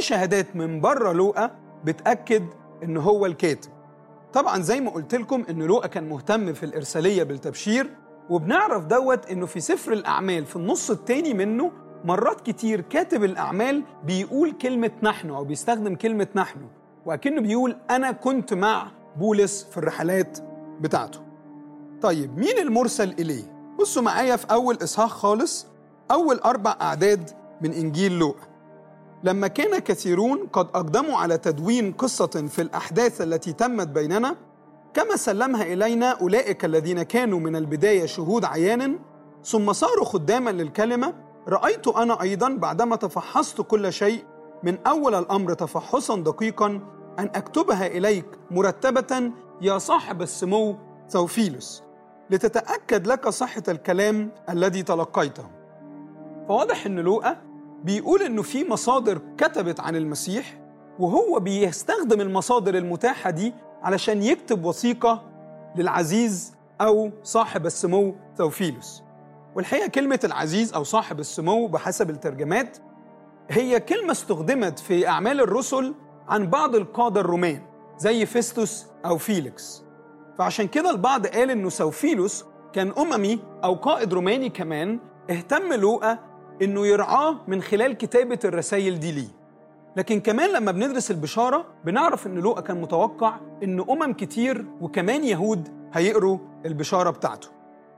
شهادات من بره لوقا بتاكد ان هو الكاتب طبعا زي ما قلت لكم ان لوقا كان مهتم في الارساليه بالتبشير وبنعرف دوت انه في سفر الاعمال في النص التاني منه مرات كتير كاتب الاعمال بيقول كلمه نحن او بيستخدم كلمه نحن وأكنه بيقول انا كنت مع بولس في الرحلات بتاعته طيب مين المرسل اليه بصوا معايا في اول اصحاح خالص اول اربع اعداد من انجيل لوقا لما كان كثيرون قد اقدموا على تدوين قصه في الاحداث التي تمت بيننا كما سلمها الينا اولئك الذين كانوا من البدايه شهود عيان ثم صاروا خداما للكلمه رايت انا ايضا بعدما تفحصت كل شيء من اول الامر تفحصا دقيقا ان اكتبها اليك مرتبه يا صاحب السمو ثوفيلوس لتتاكد لك صحه الكلام الذي تلقيته فواضح ان لوقا بيقول انه في مصادر كتبت عن المسيح وهو بيستخدم المصادر المتاحه دي علشان يكتب وثيقه للعزيز او صاحب السمو ثوفيلوس والحقيقه كلمه العزيز او صاحب السمو بحسب الترجمات هي كلمه استخدمت في اعمال الرسل عن بعض القاده الرومان زي فيستوس او فيليكس فعشان كده البعض قال انه سوفيلوس كان اممي او قائد روماني كمان اهتم لوقا انه يرعاه من خلال كتابه الرسائل دي ليه لكن كمان لما بندرس البشاره بنعرف ان لوقا كان متوقع ان امم كتير وكمان يهود هيقروا البشاره بتاعته